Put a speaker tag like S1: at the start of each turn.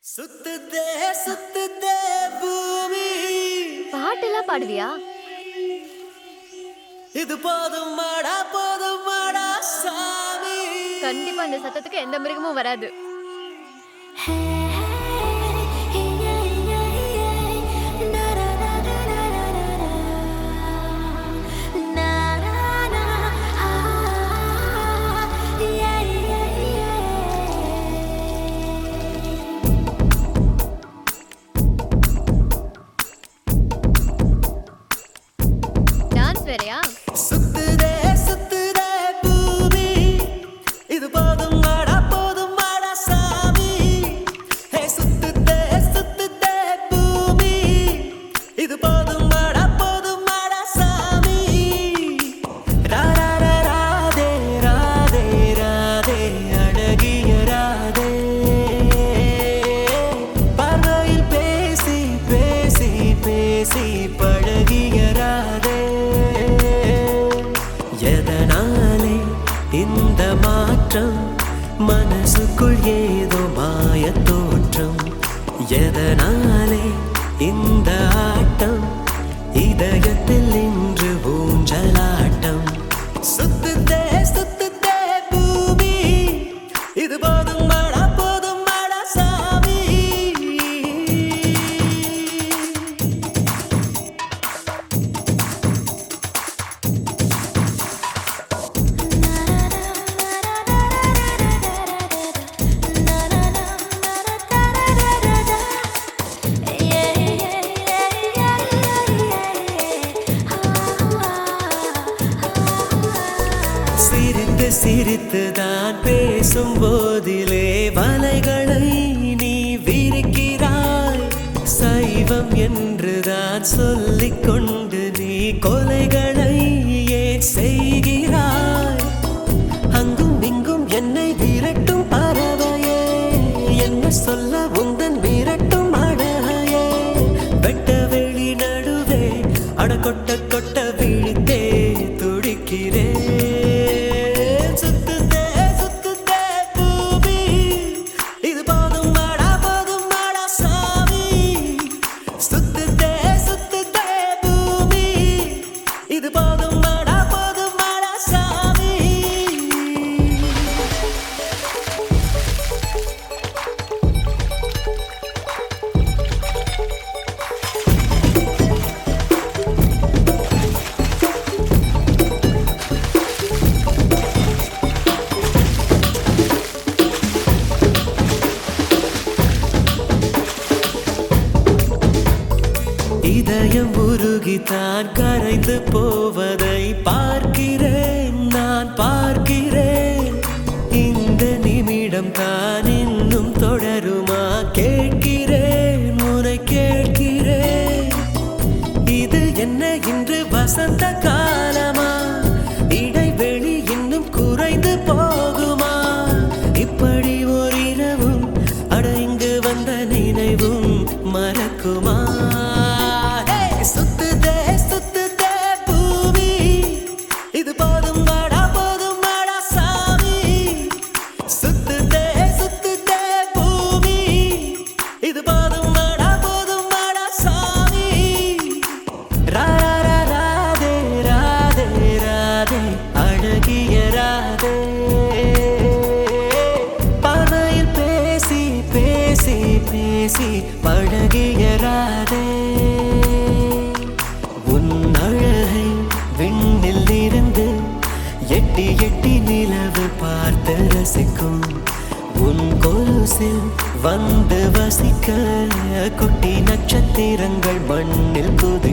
S1: சுத்துதே சுத்துதே பூமி
S2: பாட்டெல்லாம் பாடுவியா
S1: இது போதும் மாடா போதும் மாடா சாமி
S2: கண்டிப்பா இந்த சத்தத்துக்கு எந்த மிருகமும் வராது டான்ஸ் வேறயா
S1: சுத்துதே சுத்துதே பூமி இது போதும் மாடா போதும் மாடா சாமி ஹே சுத்துதே சுத்துதே பூமி இது போதும் மாடா போதும் மாடா சாமி ரா ரா ரா ராதே ராதே ராதே அழகிய ராதே பார்வையில் பேசி பேசி பேசி பழகிய ராதே எதனாலே இந்த மாற்றம் மனசுக்குள் ஏதோ மாயத் தோற்றம் எதனாலே இந்த ஆட்டம் இதயத்தில் இன்று ஊஞ்சலாட்டம் சுத்துதே சுத்துதே பூமி இது போதும் மாடா போதும் மாடா சாமி சிரித்து சிரித்து தான் பேசும் போதிலே வலைகளை நீ விரிக்கிறாய் சைவம் என்று தான் சொல்லிக் கொண்டு நீ கொலைகளை ஏன் செய்கிறாய் அங்கும் இங்கும் என்னை விரட்டும் பறவையே என்ன சொல்ல உந்தன் விரட்டும் அழகையே வெட்ட வெளி நடுவே அட கொட்ட கொட்ட விழித்தே துடிக்கிறேன் சுத்துதே சுத்துதே பூமி இது போதும் மாடா போதும் மாடா சாமி சுத்துதே சுத்துதே பூமி இது போதும் மாடா போதும் மாடா சாமி இதயம் உருகித்தான் கரைந்து போவதை பார்க்கிறேன் நான் பார்க்கிறேன் இந்த நிமிடம் தான் இன்னும் தொடருமா கேட்கிறேன் உனை கேட்கிறேன் இது என்ன இன்று வசந்த காலமா இடைவெளி இன்னும் குறைந்து போகுமா இப்படி ஒரு இரவும் அட இங்கு வந்த நினைவும் மறக்குமா ஹே! சுத்துதே சுத்துதே பூமி இது போதும் மாடா போதும் மாடா சாமி சுத்துதே சுத்துதே பூமி இது போதும் மாடா போதும் மாடா சாமி ரா ரா ரா ராதே ராதே ராதே அழகிய ராதே பார்வையில் பேசி பேசி பேசி பழகிய ராதே உன் அழகை விண்ணில் இருந்து எட்டி எட்டி நிலவு பார்த்து ரசிக்கும் உன் கொலுசில் வந்து வசிக்க குட்டி நட்சத்திரங்கள் மண்ணில் குதி